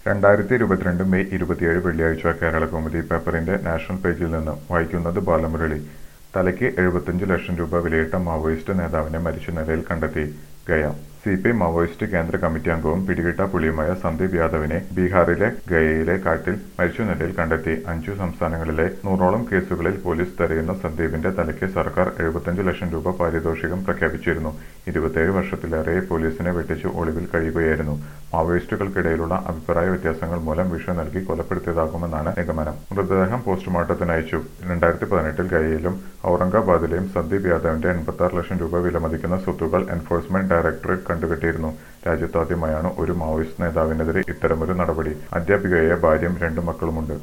രണ്ടായിരത്തി ഇരുപത്തിരണ്ട് മെയ് ഇരുപത്തിയേഴ് വെള്ളിയാഴ്ച കേരളകൗമുദി പേപ്പറിന്റെ നാഷണൽ പേജിൽ നിന്ന് വായിക്കുന്നത് ബാലമുരളി തലയ്ക്ക് എഴുപത്തിയഞ്ച് ലക്ഷം രൂപ വിലയിട്ട മാവോയിസ്റ്റ് നേതാവിനെ മരിച്ച നിലയിൽ കണ്ടെത്തി Gaya C P I Maoist കേന്ദ്ര കമ്മിറ്റി അംഗവും പിടികിട്ട പുലിയുമായ സന്ദീപ് യാദവിനെ ബീഹാറിലെ ഗയയിലെ കാട്ടിൽ മരിച്ച നിലയിൽ കണ്ടെത്തി അഞ്ചു സംസ്ഥാനങ്ങളിലെ നൂറോളം കേസുകളിൽ പോലീസ് തെരയുന്ന സന്ദീപിന്റെ തലയ്ക്ക് സർക്കാർ എഴുപത്തിയഞ്ച് ലക്ഷം രൂപ പാരിതോഷികം പ്രഖ്യാപിച്ചിരുന്നു ഇരുപത്തിയേഴ് വർഷത്തിലേറെ പോലീസിനെ വെട്ടിച്ച് ഒളിവിൽ കഴിയുകയായിരുന്നു മാവോയിസ്റ്റുകൾക്കിടയിലുള്ള അഭിപ്രായ വ്യത്യാസങ്ങൾ മൂലം വിഷ നൽകി കൊലപ്പെടുത്തിയതാകുമെന്നാണ് നിഗമനം മൃതദേഹം പോസ്റ്റ്മോർട്ടത്തിന് അയച്ചു രണ്ടായിരത്തി പതിനെട്ടിൽ ഗയയിലും ഔറംഗാബാദിലെയും സന്ദീപ് യാദവിന്റെ എൺപത്തി ലക്ഷം രൂപ വിലമതിക്കുന്ന സ്വത്തുകൾ എൻഫോഴ്സ്മെന്റ് ഡയറക്ടറേറ്റ് കണ്ടുകെട്ടിയിരുന്നു രാജ്യത്താദ്യമായാണ് ഒരു മാവോയിസ്റ്റ് നേതാവിനെതിരെ ഇത്തരമൊരു നടപടി അധ്യാപികയായ ഭാര്യയും രണ്ടു മക്കളുമുണ്ട്